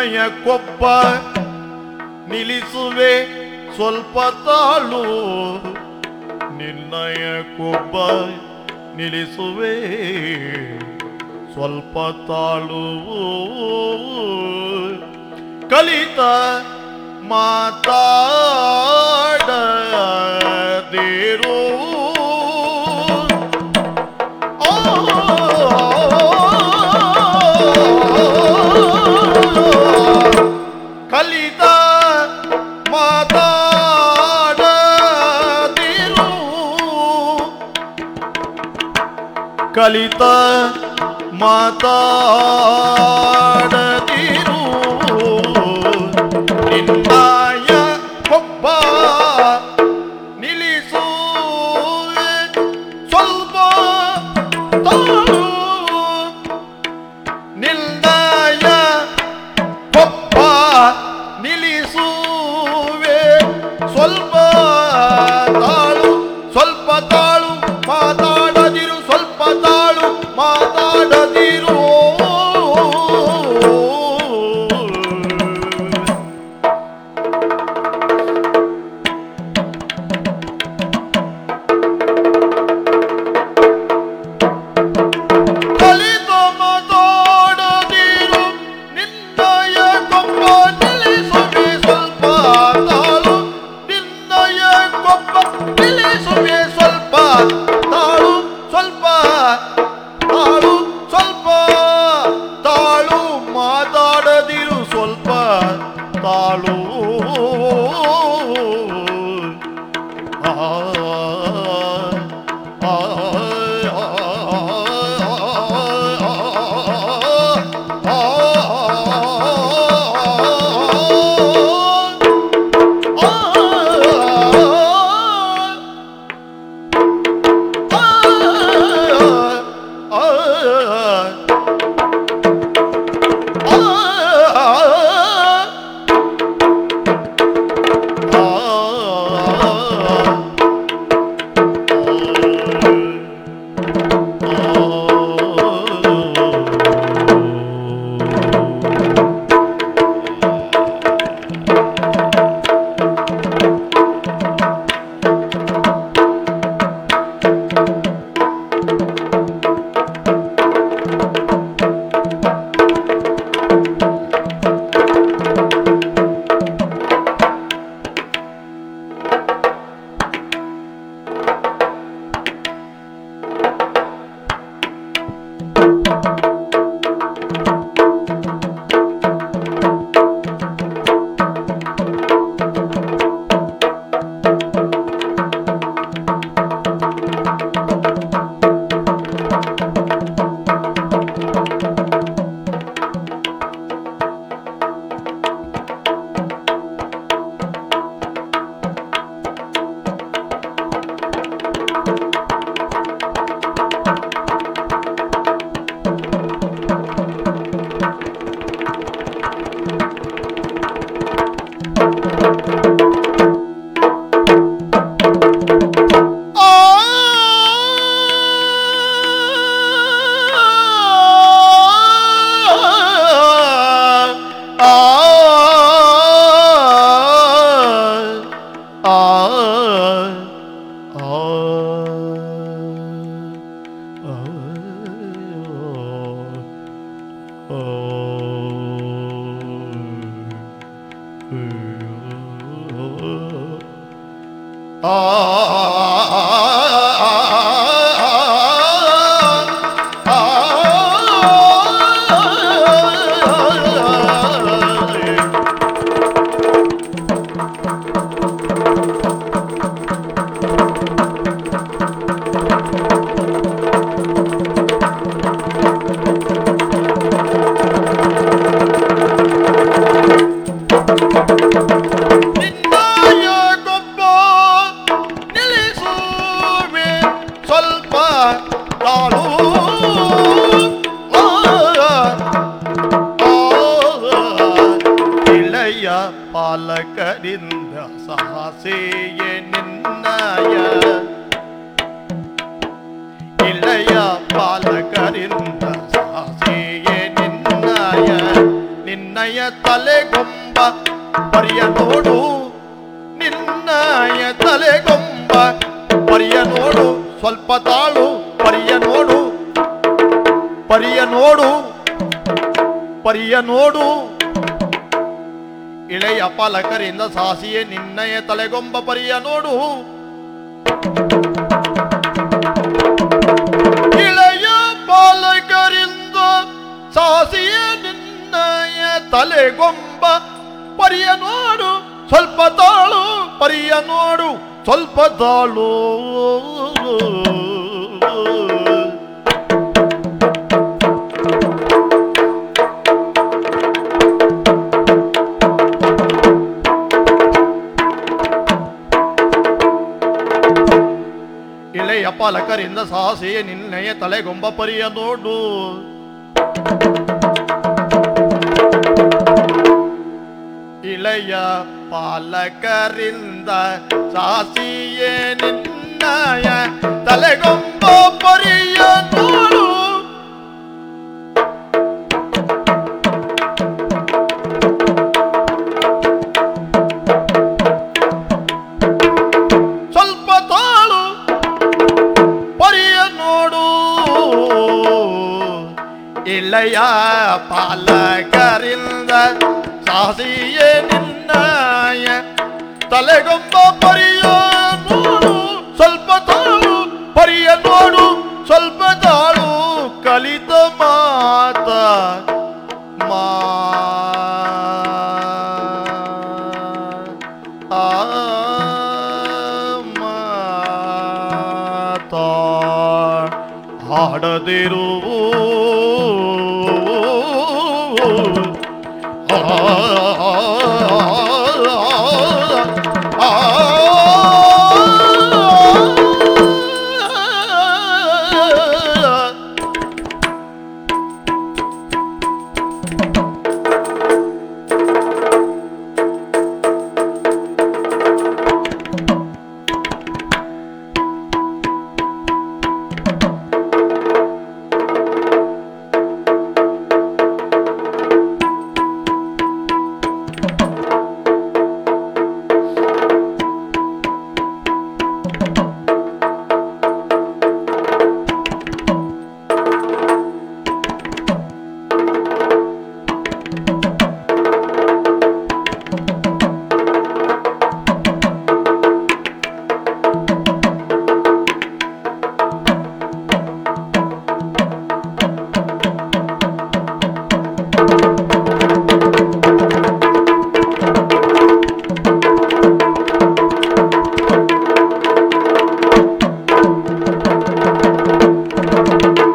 ನಿನ್ನಯ ಕೊಬ್ಬ ನಿಲ್ಲಿಸುವೆ ಸ್ವಲ್ಪ ತಾಳು ನಿನ್ನಯ ಕೊಬ್ಬ ನಿಲ್ಲಿಸುವೆ ಸ್ವಲ್ಪ ತಾಳು ಕಲಿತ ಮಾತಾಡದಿರು ಕಲಿತ ಮಾತಾಡದಿರು ಕಲಿತ ಮಾತಾಡದಿರು ನಿನ್ನಾಯ ಒಬ್ಬ ನಿಲ್ಲಿಸು ಸ್ವಲ್ಪ ತಾಳು ನಿಲ್ದಾಯ ಒಬ್ಬ ನಿಲ್ಲಿಸುವೆ ಸ್ವಲ್ಪ ತಾಳು ಸ್ವಲ್ಪ ತಾಳು ಮಾತಾಡದಿರು ಸ್ವಲ್ಪ ತಾಳು ಮಾತಾಡದಿರು ಕಲಿತು ಮಾತಾಡದಿರು ನಿನ್ನಯ ಕೊಬ್ಬ ನಿಲ್ಲಿಸುವೆ ಸ್ವಲ್ಪ ತಾಳು ನಿನ್ನಯ ಕೊಬ್ಬ ನಿಲ್ಲಿಸುವೆ ಸ್ವಲ್ಪ ತಾಳು ಸ್ವಲ್ಪ ತಾಳು ಸ್ವಲ್ಪ ತಾಳು ಮಾತಾಡದಿರು ಸ್ವಲ್ಪ ತಾಳು ಆ ಆ ನಿನ್ನಯ ಗೊಬ್ಬ ನಿಲ್ಲಿಸುವೆ ಸ್ವಲ್ಪ ತಾಳು ಆ, ಆ, ಇಳೆಯ ಪಾಲಕರಿಂದ ಸಾಸೆಯೇ ನಿನ್ನಯ ಇಳೆಯ ಪಾಲಕರಿಂದ ಸಾಸೆಯೇ ನಿನ್ನಯ ನಿನ್ನಯ ನಿನ್ನಯ ತಲೆಗೊಂಬ ಪರಿಯ ನೋಡು ನಿನ್ನಯ ತಲೆಗೊಂಬ ಪರಿಯ ನೋಡು ಸ್ವಲ್ಪ ತಾಳು ಪರಿಯ ನೋಡು ಪರಿಯ ನೋಡು ಪರಿಯ ನೋಡು ಇಳೆಯ ಪಾಲಕರಿಂದ ಸಾಸಿಯೇ ನಿನ್ನಯ ತಲೆಗೊಂಬ ಪರಿಯ ನೋಡು ಇಳೆಯ ಪಾಲಕರಿಂದ ಸಾಸಿಯ ನಿನ್ನಯ ತಲೆಗೊಂಬ ಪರಿಯ ನೋಡು ಸ್ವಲ್ಪ ತಾಳು ಪರಿಯ ನೋಡು ಸ್ವಲ್ಪ ತಾಳು ಇಳೆಯ ಪಾಲಕರಿಂದ ಸಾಸಿಯ ನಿನ್ನಯ ತಲೆಗೊಂಬ ಪರಿಯ ನೋಡು ಇಳೆಯ ಪಾಲಕರಿಂದ ಸಾಸಿಯೇ ನಿನ್ನಯ ತಲೆಗೊಂಬ ಪರಿಯ ನೋಡು ಸ್ವಲ್ಪ ತಾಳು ಪರಿಯ ನೋಡು ಇಳೆಯ ಪಾಲಕರಿಂದ ಸಾಸಿಯೇ ನಿನ್ನಯ ತಲೆಗೊಂಬ ಪರಿಯ ನೋಡು ಸ್ವಲ್ಪ ತಾಳು ಪರಿಯ ನೋಡು ಸ್ವಲ್ಪ ತಾಳು ಕಲಿತ ಮಾತ ಮಾ ಆ ಮಾತ ಹಾಡದಿರು ಆ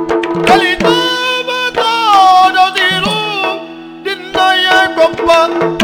ಕಲಿತಾವತಾರದಿರು ನಿನ್ನಯ ಗೊಬ್ಬ